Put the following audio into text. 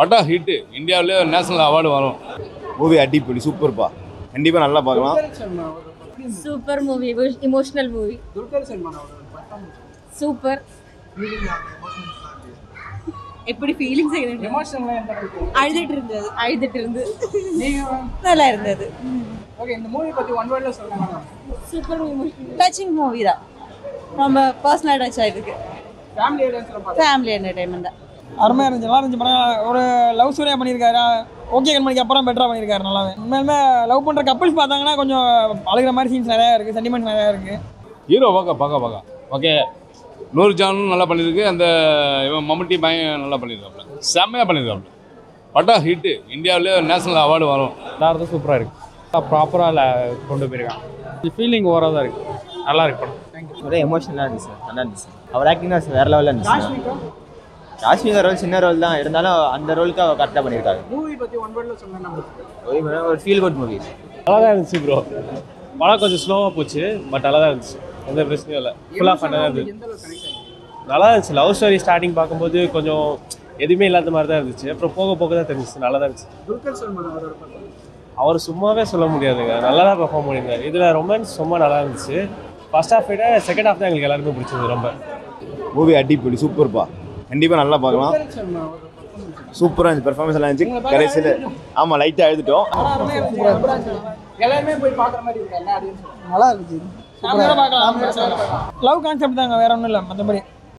பட்டா hit இந்தியாவிலே national award வரும் movie அடிப்பொலி சூப்பர்ப்பா கண்டிப்பாக நல்லா பார்க்கலாம் super movie emotional movie Dulquer Salmaan அவரோட performance. சூப்பர் எப்படி ஃபீலிங்ஸ் Emotional லாம் எந்த அளவுக்கு? அழுதுட்டு இருந்தது அழுதுட்டு இருந்து நீங்க நல்லா இருந்தது ஓகே இந்த மூவி பத்தி ஒன் வேர்ட்ல சொல்லுங்க சூப்பர் இமோஷனல் டச்சிங் மூவி தான் ரொம்ப பர்சனலாக டச் ஆகிருக்கு ஃபேமிலி ஆடியன்ஸ்ல பார்த்தா ஃபேமிலி என்டர்டைன்மெண்ட் தான் அருமையாக இருந்துச்சு நல்லா இருந்துச்சு படம் ஒரு லவ் ஸ்டோரியாக பண்ணியிருக்காரு ஓகே கண்மணிக்கு அப்புறம் பெட்டராக பண்ணியிருக்காரு நல்லாவே உண்மையிலுமே லவ் பண்ணுற கப்பிள்ஸ் பார்த்தாங்கன்னா கொஞ்சம் அழுகிற மாதிரி சீன்ஸ் நிறையா இருக்குது சென்டிமெண்ட் நிறையா இருக்குது ஹீரோ பார்க்க பார்க்க பார்க்க ஓகே நூறு ஜானும் நல்லா பண்ணியிருக்கு அந்த இவன் மம்முட்டி பையன் நல்லா பண்ணியிருக்காப்புல செம்மையாக பண்ணியிருக்காப்புல பட்டா ஹிட்டு இந்தியாவிலே நேஷனல் அவார்டு வரும் எல்லாருக்கும் சூப்பராக இருக்கு ப்ராப்பராக கொண்டு போயிருக்கான் ஃபீலிங் ஓவராக தான் இருக்கு நல்லா இருக்கு படம் ஒரே எமோஷனலாக இருந்துச்சு சார் நல்லா இருந்துச்சு அவர் ஆக்டிங் தான் வேற லெவலில் இருந்துச்சு ராஷ்மிகா ரோல் சின்ன ரோல் தான் இருந்தாலும் அந்த ரோலுக்கு அவர் கரெக்டாக பண்ணியிருக்காரு மூவி பத்தி ஒன் வேர்ட்ல சொல்லுங்க நம்ம ஒரு ஃபீல் குட் மூவி நல்லா தான் இருந்துச்சு ப்ரோ படம் கொஞ்சம் ஸ்லோவாக போச்சு பட் நல்லா தான் இருந்துச்சு எந்த பிரச்சனையும் இல்லை ஃபுல்லாக ஃபன்னாக இருந்துச்சு எந்த அளவுக்கு கனெக்ட் ஆகுது நல்லா இருந்துச்சு லவ் ஸ்டோரி ஸ்டார்டிங் பார்க்கும்போது கொஞ்சம் எதுவுமே இல்லாத மாதிரி தான் இருந்துச்சு அப்புறம் போக போக தான் தெரிஞ்சிச்சு நல்லா தான் இருந்துச்சு துல்கர் சல்மான் அவரோட performance. அவர் சும்மாவே சொல்ல முடியாதுங்க நல்லா தான் பெர்ஃபார்ம் பண்ணியிருந்தார் இதில் ரொமான்ஸ் ரொம்ப நல்லா இருந்துச்சு ஃபர்ஸ்ட் ஹாஃப் விட செகண்ட் ஹாஃப் தான் எங்களுக்கு எல்லாருமே பிடிச்சது ரொம்ப மூவி அடிப்பொலி சூப்பர்ப்பா கண்டிப்பாக நல்லா பார்க்கலாம் துல்கர் சல்மான் அவரோட performance. சூப்பராக இருந்துச்சு பெர்ஃபார்மன்ஸ் எல்லாம் இருந்துச்சு கடைசியில் ஆமாம் லைட்டாக எழுதிட்டோம் ஆனா அருமையா இருந்துச்சு, அருமையா இருந்துச்சு. எல்லாருமே போய் பார்க்குற மாதிரி இருக்கு எல்லா ஆடியன்ஸும் நல்லா இருந்துச்சு லவ் கான்செப்ட் தாங்க வேற ஒன்றும் இல்லை மற்றபடி